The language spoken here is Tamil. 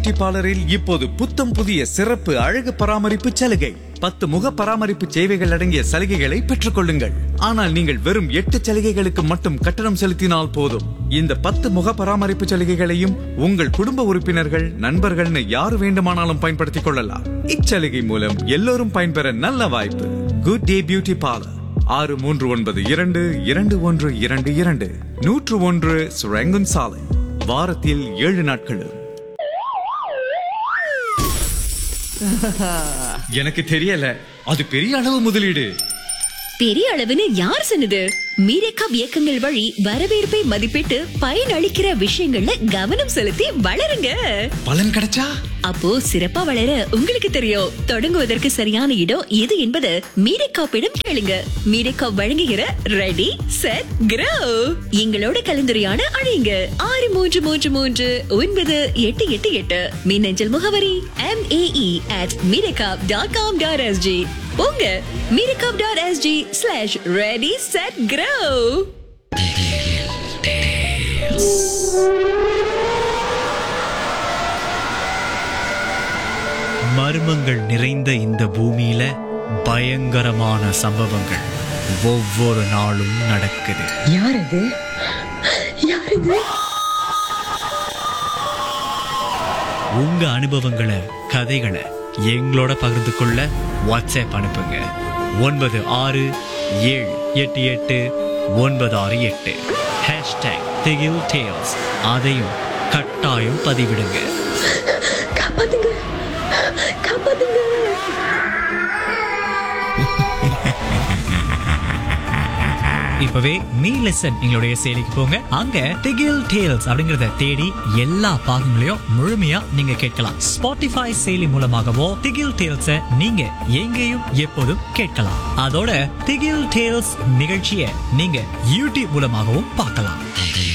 பியூட்டி பார்லரில் இப்போது புத்தம் புதிய சிறப்பு அழகு பராமரிப்பு சலுகை பத்து முக பராமரிப்பு சேவைகள் அடங்கிய சலுகைகளை பெற்றுக் கொள்ளுங்கள் ஆனால் நீங்கள் வெறும் எட்டு சலுகைகளுக்கு மட்டும் கட்டணம் செலுத்தினால் போதும் இந்த பத்து முக பராமரிப்பு சலுகைகளையும் உங்கள் குடும்ப உறுப்பினர்கள் நண்பர்கள்னு யார் வேண்டுமானாலும் பயன்படுத்திக் கொள்ளலாம் இச்சலுகை மூலம் எல்லோரும் பயன்பெற நல்ல வாய்ப்பு குட் டே பியூட்டி பார்லர் ஆறு மூன்று ஒன்பது இரண்டு இரண்டு ஒன்று இரண்டு இரண்டு நூற்று ஒன்று சுரங்குன் சாலை வாரத்தில் ஏழு நாட்களும் எனக்கு தெரியல அது பெரிய அளவு முதலீடு பெரிய அளவுன்னு யார் சொன்னது மீரேக்காப் இயக்கங்கள் வழி வரவேற்பை மதிப்பிட்டு பயனளிக்கிற விஷயங்கள்ல கவனம் செலுத்தி வளருங்க பலன் கிடைச்சா அப்போ சிறப்பா வளர உங்களுக்கு தெரியும் தொடங்குவதற்கு சரியான இடம் எது என்பது மீரேக்காப்பிடம் கேளுங்க மீரேக்காப் வழங்குகிற ரெடி செட் கிரோ எங்களோட கலந்துரையாட அழையுங்க ஆறு மூன்று மூன்று மூன்று ஒன்பது எட்டு எட்டு எட்டு மின்னஞ்சல் முகவரி எம் ஏஇ அட் மீரேக்காப் டாட் காம் டாட் எஸ்ஜி போங்க மீரேக்காப் dot SG slash ready set grow மர்மங்கள் நிறைந்த இந்த பூமியில பயங்கரமான சம்பவங்கள் ஒவ்வொரு நாளும் நடக்குது யார் அது யார் இது உங்க அனுபவங்களை கதைகளை எங்களோட பகிர்ந்து கொள்ள வாட்ஸ்அப் அனுப்புங்க ஒன்பது ஆறு ஏழு எட்டு எட்டு ஒன்பது ஆறு எட்டு ஹேஷ்டேக் திகில் டேல்ஸ் அதையும் கட்டாயம் பதிவிடுங்க காப்பாத்துங்க காப்பாத்துங்க இப்பவே மீ லெசன் எங்களுடைய செயலிக்கு போங்க அங்க திகில் டேல்ஸ் அப்படிங்கறத தேடி எல்லா பாகங்களையும் முழுமையா நீங்க கேட்கலாம் ஸ்பாட்டிஃபை செயலி மூலமாகவோ திகில் டேல்ஸ நீங்க எங்கேயும் எப்போதும் கேட்கலாம் அதோட திகில் டேல்ஸ் நிகழ்ச்சியை நீங்க யூடியூப் மூலமாகவும் பார்க்கலாம்